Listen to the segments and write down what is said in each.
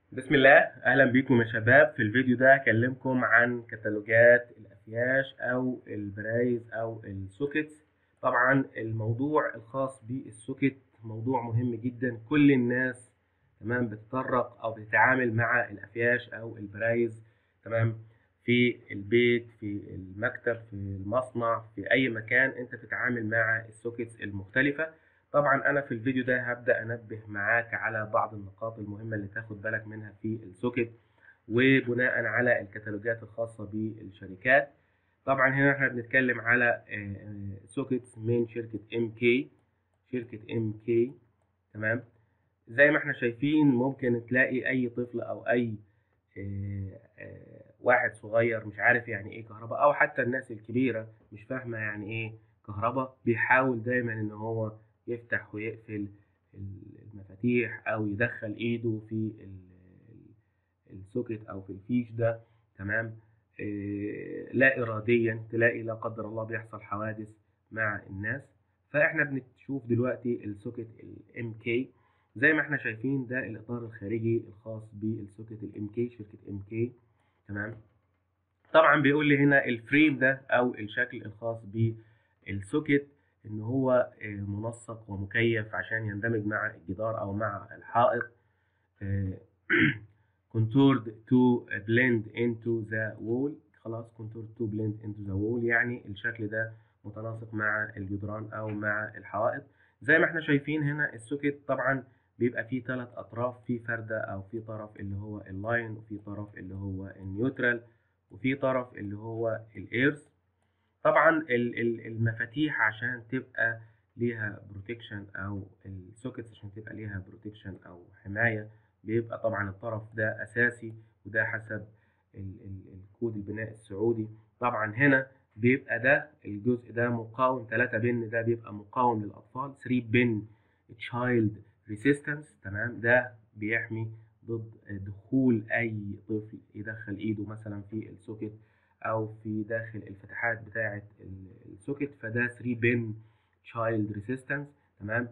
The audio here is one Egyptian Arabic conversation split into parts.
بسم الله اهلا بيكم يا شباب في الفيديو ده هكلمكم عن كتالوجات الافياش او البرايز او السوكيتس طبعا الموضوع الخاص بالسوكيت موضوع مهم جدا كل الناس تمام بتتطرق او بتتعامل مع الافياش او البرايز تمام في البيت في المكتب في المصنع في اي مكان انت بتتعامل مع السوكيتس المختلفه طبعا انا في الفيديو ده هبدا انبه معاك على بعض النقاط المهمه اللي تاخد بالك منها في السوكيت وبناء على الكتالوجات الخاصه بالشركات طبعا هنا احنا بنتكلم على سوكيتس من شركه ام كي شركه ام كي تمام زي ما احنا شايفين ممكن تلاقي اي طفل او اي واحد صغير مش عارف يعني ايه كهرباء او حتى الناس الكبيره مش فاهمه يعني ايه كهرباء بيحاول دايما ان هو يفتح ويقفل المفاتيح او يدخل ايده في السوكت او في الفيش ده تمام لا اراديا تلاقي لا قدر الله بيحصل حوادث مع الناس فاحنا بنشوف دلوقتي السوكت الام كي زي ما احنا شايفين ده الاطار الخارجي الخاص بالسوكت الام كي شركه ام كي تمام طبعا بيقول لي هنا الفريم ده او الشكل الخاص بالسوكت ان هو منسق ومكيف عشان يندمج مع الجدار او مع الحائط contoured to blend into the wall خلاص contoured to blend into the wall يعني الشكل ده متناسق مع الجدران او مع الحوائط زي ما احنا شايفين هنا السوكت طبعا بيبقى فيه ثلاث اطراف في فردة او في طرف اللي هو اللاين وفي طرف اللي هو النيوترال وفي طرف اللي هو الايرث طبعا المفاتيح عشان تبقى ليها بروتكشن او السوكيتس عشان تبقى ليها بروتكشن او حمايه بيبقى طبعا الطرف ده اساسي وده حسب الكود البناء السعودي طبعا هنا بيبقى ده الجزء ده مقاوم 3 بن ده بيبقى مقاوم للاطفال 3 بن تشايلد ريسيستنس تمام ده بيحمي ضد دخول اي طفل يدخل ايده مثلا في السوكيت او في داخل الفتحات بتاعه السوكت فده 3 بن تشايلد ريسيستنس تمام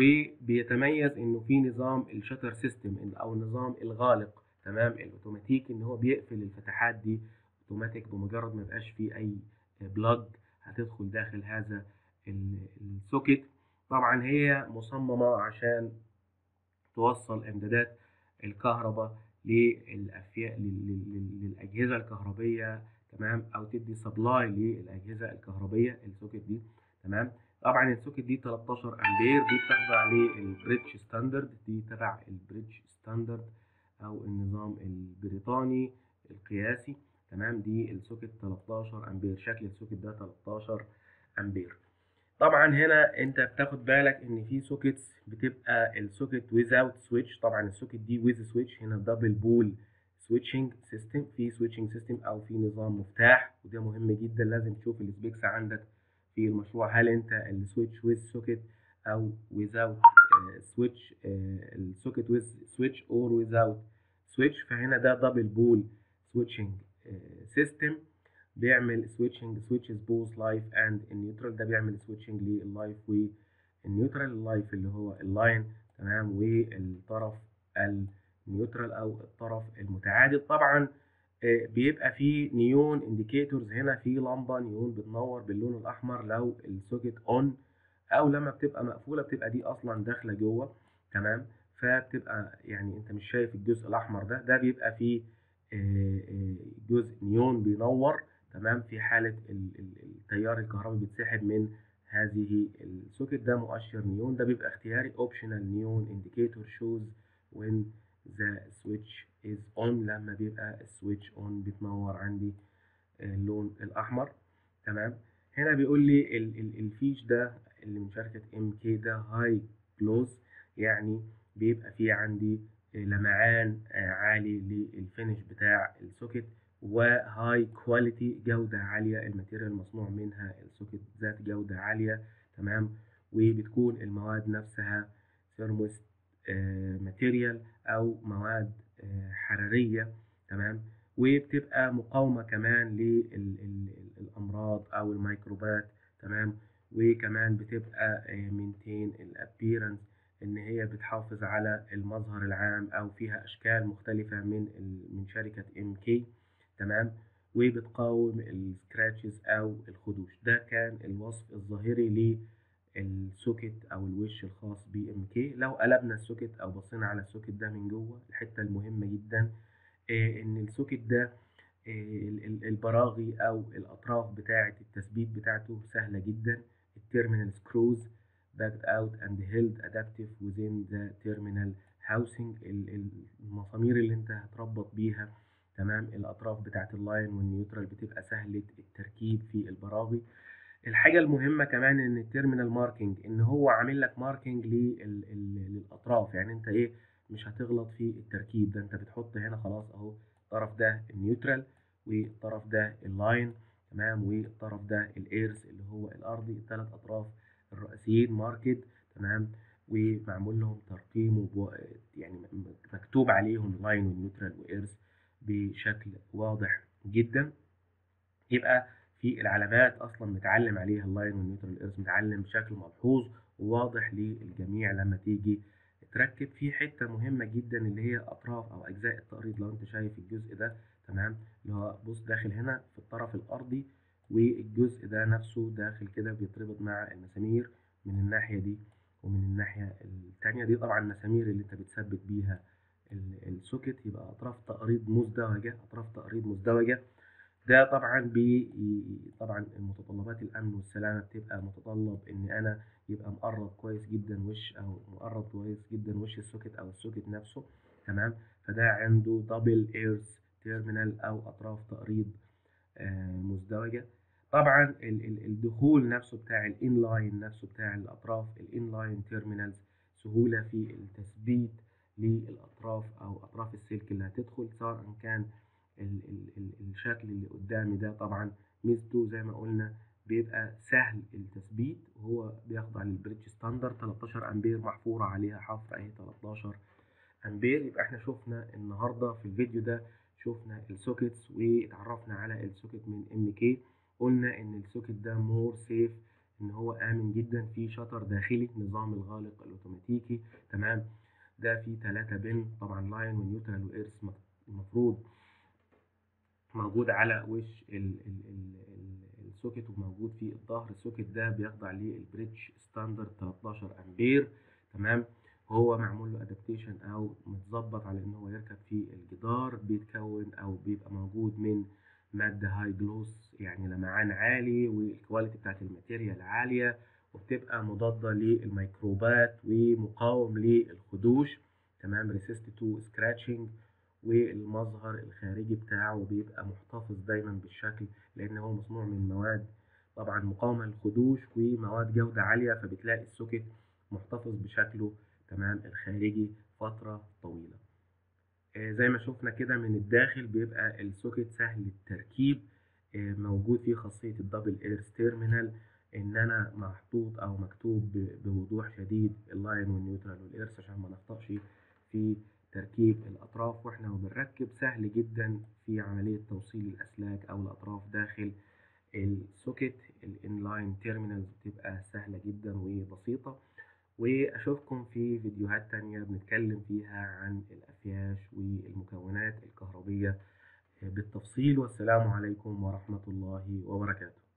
وبيتميز انه في نظام الشتر سيستم او النظام الغالق تمام الاوتوماتيك ان هو بيقفل الفتحات دي اوتوماتيك بمجرد ما يبقاش فيه اي بلاج هتدخل داخل هذا السوكت طبعا هي مصممه عشان توصل امدادات الكهرباء للأفياء للأجهزة الكهربية تمام أو تدي سبلاي للأجهزة الكهربية السوكت دي تمام طبعا السوكت دي 13 أمبير دي بتخضع للبريدج ستاندرد دي تبع البريدج ستاندرد أو النظام البريطاني القياسي تمام دي السوكت 13 أمبير شكل السوكت ده 13 أمبير طبعا هنا انت بتاخد بالك ان في سوكيتس بتبقى السوكيت without سويتش طبعا السوكيت دي with سويتش هنا دبل بول سويتشنج سيستم في سويتشنج سيستم او في نظام مفتاح وده مهم جدا لازم تشوف السبيكس عندك في المشروع هل انت السويتش with سوكيت او without سويتش السوكيت with سويتش اور without سويتش فهنا ده دبل بول سويتشنج سيستم بيعمل سويتشنج سويتشز بوث لايف اند النيوترال ده بيعمل سويتشنج لللايف والنيوترال اللايف اللي هو اللاين تمام والطرف النيوترال او الطرف المتعادل طبعا بيبقى فيه نيون انديكيتورز هنا في لمبه نيون بتنور باللون الاحمر لو السوكت اون او لما بتبقى مقفوله بتبقى دي اصلا داخله جوه تمام فبتبقى يعني انت مش شايف الجزء الاحمر ده ده بيبقى فيه جزء نيون بينور تمام في حالة التيار الكهربي بيتسحب من هذه السوكت ده مؤشر نيون ده بيبقى اختياري optional neon indicator shows when the switch is on لما بيبقى السويتش on بتنور عندي اللون الأحمر تمام هنا بيقول لي الفيش ده اللي من شركة ام كي ده هاي كلوز يعني بيبقى فيه عندي لمعان عالي للفينش بتاع السوكت وهاي كواليتي جودة عالية الماتيريال المصنوع منها السوكت ذات جودة عالية تمام وبتكون المواد نفسها ثيرموست ماتيريال أو مواد حرارية تمام وبتبقى مقاومة كمان للأمراض أو الميكروبات تمام وكمان بتبقى مينتين الابيرنس ان هي بتحافظ على المظهر العام او فيها اشكال مختلفة من ال- من شركة ام كي تمام وبتقاوم السكراتشز او الخدوش ده كان الوصف الظاهري للسوكت او الوش الخاص بام كي لو قلبنا السوكت او بصينا على السوكت ده من جوه الحتة المهمة جدا آه، ان السوكت ده آه، ال- ال- البراغي او الاطراف بتاعة التثبيت بتاعته سهلة جدا التيرمينال سكروز backed out and held adaptive within the terminal housing ال- ال- المسامير اللي انت هتربط بيها تمام الاطراف بتاعت اللاين والنيوترال بتبقى سهلة التركيب في البراغي الحاجة المهمة كمان ان التيرمينال ماركينج ان هو عامل لك ماركينج للاطراف يعني انت ايه مش هتغلط في التركيب ده انت بتحط هنا خلاص اهو الطرف ده النيوترال والطرف ده اللاين تمام والطرف ده الايرس اللي هو الارضي الثلاث اطراف الرئيسيين ماركت تمام ومعمول لهم ترقيم وبو... يعني م- مكتوب عليهم لاين ونيوترال وايرس بشكل واضح جدا يبقى في العلامات اصلا متعلم عليها اللاين والنيوترال ايرس متعلم بشكل ملحوظ وواضح للجميع لما تيجي تركب في حته مهمه جدا اللي هي اطراف او اجزاء التقريض لو انت شايف الجزء ده تمام اللي هو بص داخل هنا في الطرف الارضي والجزء ده نفسه داخل كده بيتربط مع المسامير من الناحيه دي ومن الناحيه التانيه دي طبعا المسامير اللي انت بتثبت بيها ال- السوكت يبقى اطراف تقريض مزدوجه اطراف تقريض مزدوجه ده طبعا بي طبعا المتطلبات الامن والسلامه بتبقى متطلب ان انا يبقى مقرب كويس جدا وش او مقرب كويس جدا وش السوكت او السوكت نفسه تمام فده عنده دبل ايرز تيرمينال او اطراف تقريض آه، مزدوجه طبعا ال- ال- الدخول نفسه بتاع الانلاين نفسه بتاع الاطراف الانلاين تيرمينالز سهوله في التثبيت للاطراف او اطراف السلك اللي هتدخل سواء كان ال ال ال الشكل اللي قدامي ده طبعا ميزته زي ما قلنا بيبقى سهل التثبيت وهو بيخضع للبريدج ستاندرد 13 امبير محفورة عليها حفر اهي 13 امبير يبقى احنا شفنا النهارده في الفيديو ده شفنا السوكيتس واتعرفنا على السوكيت من ام كي قلنا ان السوكيت ده مور سيف ان هو امن جدا في شطر داخلي نظام الغالق الاوتوماتيكي تمام ده فيه 3 بن طبعا لاين ونيوترال وايرس المفروض موجود على وش ال ال ال ال السوكت وموجود في الظهر السوكت ده بيخضع للبريدج ستاندرد 13 امبير تمام هو معمول له ادابتيشن او متظبط على ان هو يركب في الجدار بيتكون او بيبقى موجود من مادة هاي جلوس يعني لمعان عالي والكواليتي بتاعت الماتيريال عالية وبتبقى مضادة للميكروبات ومقاوم للخدوش تمام ريسيست تو سكراتشنج والمظهر الخارجي بتاعه بيبقى محتفظ دايما بالشكل لان هو مصنوع من مواد طبعا مقاومة للخدوش ومواد جودة عالية فبتلاقي السوكت محتفظ بشكله تمام الخارجي فترة طويلة آه، زي ما شفنا كده من الداخل بيبقى السوكت سهل التركيب آه، موجود فيه خاصية الدبل ايرس تيرمينال ان انا محطوط او مكتوب ب- بوضوح شديد اللاين والنيوترال والايرس عشان ما نخطأش في تركيب الاطراف واحنا وبنركب سهل جدا في عملية توصيل الاسلاك او الاطراف داخل السوكت الانلاين تيرمينالز بتبقى سهلة جدا وبسيطة واشوفكم في فيديوهات تانية بنتكلم فيها عن الافياش والمكونات الكهربية بالتفصيل والسلام عليكم ورحمة الله وبركاته